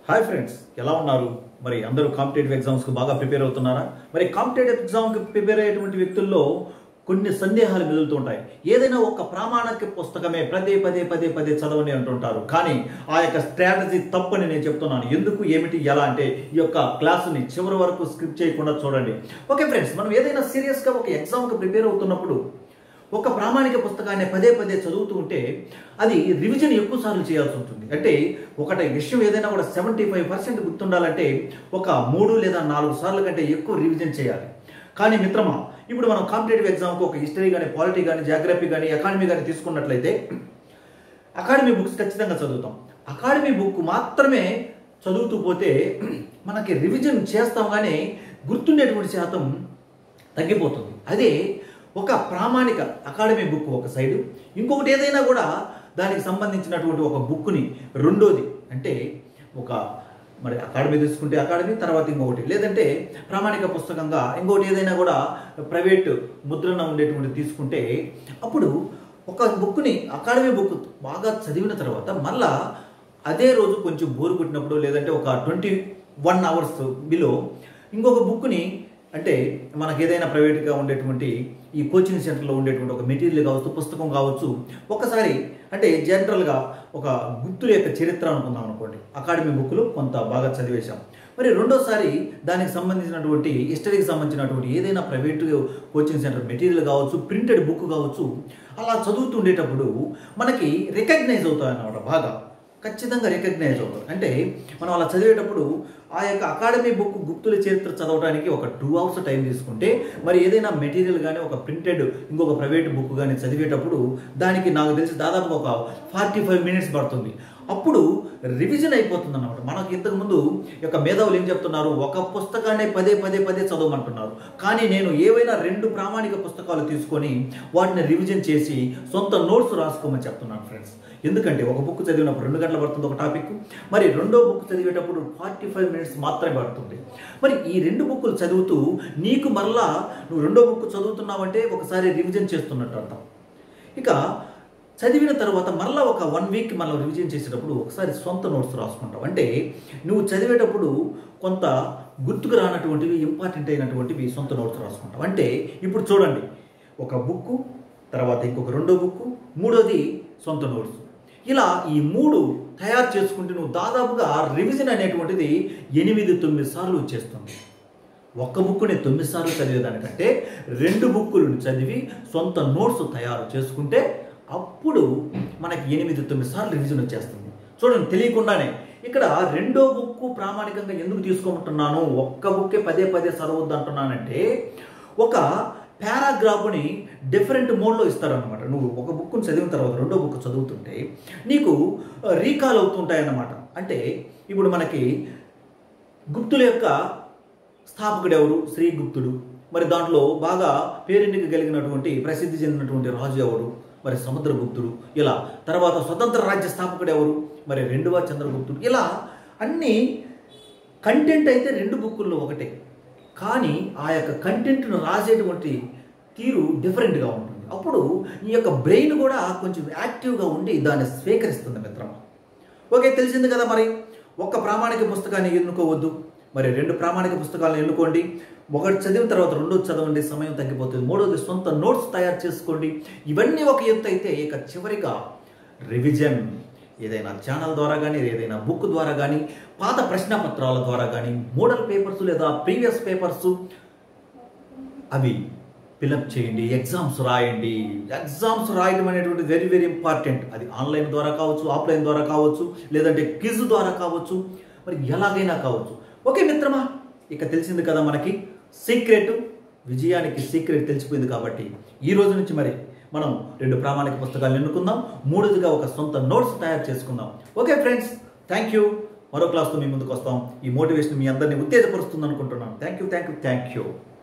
hi friends ఎలా ఉన్నారు మరి అందరూ కాంపిటేటివ్ ఎగ్జామ్స్కి బాగా ప్రిపేర్ అవుతున్నారా మరి కాంపిటేటివ్ ఎగ్జామ్కి ప్రిపేర్ అయ్యేటువంటి వ్యక్తుల్లో కొన్ని సందేహాలు మెదులుతుంటాయి ఏదైనా ఒక ప్రామాణిక పుస్తకమే పదే పదే పదే పదే చదవని అంటుంటారు కానీ ఆ యొక్క స్ట్రాటజీ తప్పని నేను చెప్తున్నాను ఎందుకు ఏమిటి ఎలా అంటే ఈ యొక్క క్లాసుని చివరి వరకు స్కిప్ చేయకుండా చూడండి ఓకే ఫ్రెండ్స్ మనం ఏదైనా సీరియస్గా ఒక ఎగ్జామ్కి ప్రిపేర్ అవుతున్నప్పుడు ఒక ప్రామాణిక పుస్తకాన్ని పదే పదే చదువుతూ ఉంటే అది రివిజన్ ఎక్కువ సార్లు చేయాల్సి ఉంటుంది అంటే ఒకటి విషయం ఏదైనా కూడా సెవెంటీ ఫైవ్ పర్సెంట్ గుర్తుండాలంటే ఒక మూడు లేదా నాలుగు సార్లు కంటే ఎక్కువ రివిజన్ చేయాలి కానీ మిత్రమా ఇప్పుడు మనం కాంపిటేటివ్ ఎగ్జామ్కి ఒక హిస్టరీ కానీ పాలిటీ కానీ జాగ్రఫీ కానీ ఎకానమీ కానీ తీసుకున్నట్లయితే అకాడమీ బుక్స్ ఖచ్చితంగా చదువుతాం అకాడమీ బుక్ మాత్రమే చదువుతూ పోతే మనకి రివిజన్ చేస్తాం కానీ గుర్తుండేటువంటి శాతం తగ్గిపోతుంది అదే ఒక ప్రామాణిక అకాడమీ బుక్ ఒక సైడు ఇంకొకటి ఏదైనా కూడా దానికి సంబంధించినటువంటి ఒక బుక్ని రెండోది అంటే ఒక మరి అకాడమీ తీసుకుంటే అకాడమీ తర్వాత ఇంకొకటి లేదంటే ప్రామాణిక పుస్తకంగా ఇంకొకటి ఏదైనా కూడా ప్రైవేట్ ముద్రణ ఉండేటువంటి తీసుకుంటే అప్పుడు ఒక బుక్ని అకాడమీ బుక్ బాగా చదివిన తర్వాత మళ్ళా అదే రోజు కొంచెం బోరు కొట్టినప్పుడు లేదంటే ఒక ట్వంటీ వన్ అవర్స్ బిలో ఇంకొక బుక్ని అంటే మనకు ఏదైనా ప్రైవేట్గా ఉండేటువంటి ఈ కోచింగ్ సెంటర్లో ఉండేటువంటి ఒక మెటీరియల్ కావచ్చు పుస్తకం కావచ్చు ఒకసారి అంటే జనరల్గా ఒక గుర్తుల యొక్క చరిత్ర అనుకుందాం అనుకోండి అకాడమీ బుక్లు కొంత బాగా చదివేశాం మరి రెండోసారి దానికి సంబంధించినటువంటి హిస్టరీకి సంబంధించినటువంటి ఏదైనా ప్రైవేట్ కోచింగ్ సెంటర్ మెటీరియల్ కావచ్చు ప్రింటెడ్ బుక్ కావచ్చు అలా చదువుతుండేటప్పుడు మనకి రికగ్నైజ్ అవుతాయి అన్నమాట బాగా ఖచ్చితంగా రికగ్నైజ్ అవుతారు అంటే మనం అలా చదివేటప్పుడు ఆ యొక్క అకాడమీ బుక్ గుప్తుల చరిత్ర చదవడానికి ఒక టూ అవర్స్ టైం తీసుకుంటే మరి ఏదైనా మెటీరియల్ కానీ ఒక ప్రింటెడ్ ఇంకొక ప్రైవేట్ బుక్ కానీ చదివేటప్పుడు దానికి నాకు తెలిసి దాదాపు ఒక ఫార్టీ ఫైవ్ మినిట్స్ పడుతుంది అప్పుడు రివిజన్ అయిపోతుంది అన్నమాట మనకి ఇంతకుముందు యొక్క మేధావులు ఏం చెప్తున్నారు ఒక పుస్తకాన్ని పదే పదే పదే చదవమంటున్నారు కానీ నేను ఏవైనా రెండు ప్రామాణిక పుస్తకాలు తీసుకొని వాటిని రివిజన్ చేసి సొంత నోట్స్ రాసుకోమని చెప్తున్నాను ఫ్రెండ్స్ ఎందుకంటే ఒక బుక్ చదివినప్పుడు రెండు గంటలు పడుతుంది ఒక టాపిక్ మరి రెండో బుక్ చదివేటప్పుడు ఫార్టీ ఫైవ్ మినిట్స్ మాత్రమే పడుతుంది మరి ఈ రెండు బుక్కులు చదువుతూ నీకు మళ్ళా నువ్వు రెండో బుక్ చదువుతున్నావంటే ఒకసారి రివిజన్ చేస్తున్నట్టు అర్థం ఇక చదివిన తర్వాత మళ్ళీ ఒక వన్ వీక్ మనం రివిజన్ చేసేటప్పుడు ఒకసారి సొంత నోట్స్ రాసుకుంటాం అంటే నువ్వు చదివేటప్పుడు కొంత గుర్తుకు రానటువంటివి ఇంపార్టెంట్ అయినటువంటివి సొంత నోట్స్ రాసుకుంటాం అంటే ఇప్పుడు చూడండి ఒక బుక్ తర్వాత ఇంకొక రెండో బుక్ మూడోది సొంత నోట్స్ ఇలా ఈ మూడు తయారు చేసుకుంటే నువ్వు దాదాపుగా రివిజన్ అనేటువంటిది ఎనిమిది తొమ్మిది సార్లు వచ్చేస్తుంది ఒక్క బుక్ని తొమ్మిది సార్లు చదివేదానికంటే రెండు బుక్కులను చదివి సొంత నోట్స్ తయారు చేసుకుంటే అప్పుడు మనకి ఎనిమిది తొమ్మిది సార్లు రివిజన్ వచ్చేస్తుంది చూడండి తెలియకుండానే ఇక్కడ రెండో బుక్ ప్రామాణికంగా ఎందుకు తీసుకోమంటున్నాను ఒక్క బుక్కే పదే పదే చదవద్దు అంటున్నానంటే ఒక పారాగ్రాఫ్ని డిఫరెంట్ మోడ్లో ఇస్తారనమాట నువ్వు ఒక బుక్ను చదివిన తర్వాత రెండో బుక్ చదువుతుంటే నీకు రీకాల్ అవుతుంటాయన్నమాట అంటే ఇప్పుడు మనకి గుప్తుల యొక్క స్థాపకుడు ఎవరు శ్రీగుప్తుడు మరి దాంట్లో బాగా పేరెంటికి కలిగినటువంటి ప్రసిద్ధి చెందినటువంటి రాజు ఎవరు మరి సముద్రగుప్తుడు ఇలా తర్వాత స్వతంత్ర రాజ్య స్థాపకుడు ఎవరు మరి రెండవ చంద్రగుప్తుడు ఇలా అన్ని కంటెంట్ అయితే రెండు బుక్కుల్లో ఒకటే కానీ ఆ యొక్క కంటెంట్ను రాసేటువంటి తీరు డిఫరెంట్గా ఉంటుంది అప్పుడు ఈ యొక్క బ్రెయిన్ కూడా కొంచెం యాక్టివ్గా ఉండి దాన్ని స్వీకరిస్తుంది మిత్రమా ఓకే తెలిసింది కదా మరి ఒక్క ప్రామాణిక పుస్తకాన్ని ఎన్నుకోవద్దు మరి రెండు ప్రామాణిక పుస్తకాలను ఎన్నుకోండి ఒకటి చదివిన తర్వాత రెండోది చదవండి సమయం తగ్గిపోతుంది మూడోది సొంత నోట్స్ తయారు చేసుకోండి ఇవన్నీ ఒక ఎత్తు అయితే ఇక చివరిగా రివిజన్ ఏదైనా ఛానల్ ద్వారా కానీ ఏదైనా బుక్ ద్వారా కానీ పాత ప్రశ్నపత్రాల ద్వారా కానీ మోడల్ పేపర్స్ లేదా ప్రీవియస్ పేపర్స్ అవి ఫిలప్ చేయండి ఎగ్జామ్స్ రాయండి ఎగ్జామ్స్ రాయడం అనేటువంటి వెరీ వెరీ ఇంపార్టెంట్ అది ఆన్లైన్ ద్వారా కావచ్చు ఆఫ్లైన్ ద్వారా కావచ్చు లేదంటే క్విజ్ ద్వారా కావచ్చు మరి ఎలాగైనా కావచ్చు ఓకే మిత్రమా ఇక తెలిసింది కదా మనకి సీక్రెట్ విజయానికి సీక్రెట్ తెలిసిపోయింది కాబట్టి ఈ రోజు నుంచి మరి మనం రెండు ప్రామాణిక పుస్తకాలు ఎన్నుకుందాం మూడోదిగా ఒక సొంత నోట్స్ తయారు చేసుకుందాం ఓకే ఫ్రెండ్స్ థ్యాంక్ యూ మరో క్లాస్తో మీ ముందుకు వస్తాం ఈ మోటివేషన్ మీ అందరినీ ఉత్తేజపరుస్తుంది అనుకుంటున్నాను thank you thank you thank you